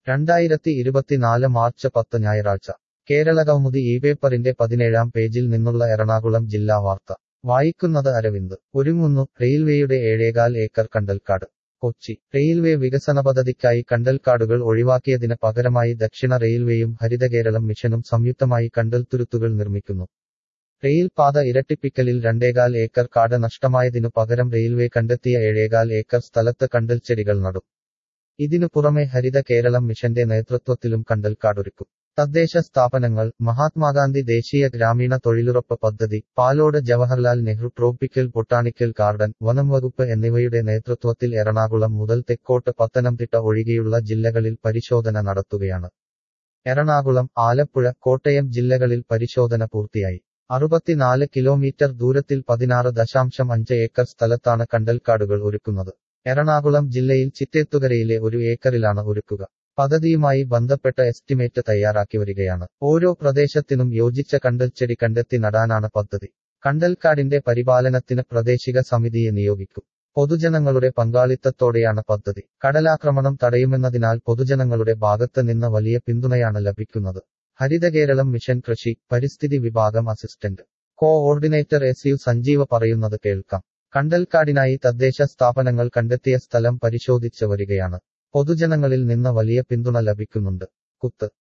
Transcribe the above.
രണ്ടായിരത്തി ഇരുപത്തിനാല് മാർച്ച് പത്ത് ഞായറാഴ്ച കേരളകൗമുദി ഈ പേപ്പറിന്റെ പതിനേഴാം പേജിൽ നിന്നുള്ള എറണാകുളം ജില്ലാ വാർത്ത വായിക്കുന്നത് അരവിന്ദ് ഒരുങ്ങുന്നു റെയിൽവേയുടെ ഏഴേകാൽ ഏക്കർ കണ്ടൽക്കാട് കൊച്ചി റെയിൽവേ വികസന പദ്ധതിക്കായി കണ്ടൽക്കാടുകൾ ഒഴിവാക്കിയതിന് പകരമായി ദക്ഷിണ റെയിൽവേയും ഹരിതകേരളം മിഷനും സംയുക്തമായി കണ്ടൽത്തുരുത്തുകൾ നിർമ്മിക്കുന്നു റെയിൽപാത ഇരട്ടിപ്പിക്കലിൽ രണ്ടേകാൽ ഏക്കർ കാട് നഷ്ടമായതിനു പകരം റെയിൽവേ കണ്ടെത്തിയ ഏഴേകാൽ ഏക്കർ സ്ഥലത്ത് കണ്ടൽച്ചെടികൾ നടും ഇതിനു പുറമെ ഹരിത കേരളം മിഷന്റെ നേതൃത്വത്തിലും കണ്ടൽക്കാടൊരുക്കും തദ്ദേശ സ്ഥാപനങ്ങൾ മഹാത്മാഗാന്ധി ദേശീയ ഗ്രാമീണ തൊഴിലുറപ്പ് പദ്ധതി Palode Jawaharlal Nehru tropical botanical garden വനം വകുപ്പ് എന്നിവയുടെ നേതൃത്വത്തിൽ എറണാകുളം മുതൽ തെക്കോട്ട് പത്തനംതിട്ട ഒഴികെയുള്ള ജില്ലകളിൽ പരിശോധന നടത്തുകയാണ് എറണാകുളം ആലപ്പുഴ കോട്ടയം ജില്ലകളിൽ പരിശോധന പൂർത്തിയായി അറുപത്തിനാല് കിലോമീറ്റർ ദൂരത്തിൽ പതിനാറ് ദശാംശം അഞ്ച് ഏക്കർ സ്ഥലത്താണ് കണ്ടൽക്കാടുകൾ ഒരുക്കുന്നത് എറണാകുളം ജില്ലയിൽ ചിറ്റേത്തുകരയിലെ ഒരു ഏക്കറിലാണ് ഒരുക്കുക പദ്ധതിയുമായി ബന്ധപ്പെട്ട എസ്റ്റിമേറ്റ് തയ്യാറാക്കി വരികയാണ് ഓരോ പ്രദേശത്തിനും യോജിച്ച കണ്ടൽച്ചെടി കണ്ടെത്തി നടാനാണ് പദ്ധതി കണ്ടൽക്കാടിന്റെ പരിപാലനത്തിന് പ്രാദേശിക സമിതിയെ നിയോഗിക്കും പൊതുജനങ്ങളുടെ പങ്കാളിത്തത്തോടെയാണ് പദ്ധതി കടലാക്രമണം തടയുമെന്നതിനാൽ പൊതുജനങ്ങളുടെ ഭാഗത്ത് നിന്ന് വലിയ പിന്തുണയാണ് ലഭിക്കുന്നത് ഹരിതകേരളം മിഷൻ കൃഷി പരിസ്ഥിതി വിഭാഗം assistant coordinator S U Sanjeeva പറയുന്നത് കേൾക്കാം കണ്ടൽക്കാടിനായി തദ്ദേശ സ്ഥാപനങ്ങൾ കണ്ടെത്തിയ സ്ഥലം പരിശോധിച്ച് വരികയാണ് പൊതുജനങ്ങളിൽ നിന്ന് വലിയ പിന്തുണ ലഭിക്കുന്നുണ്ട് കുത്ത്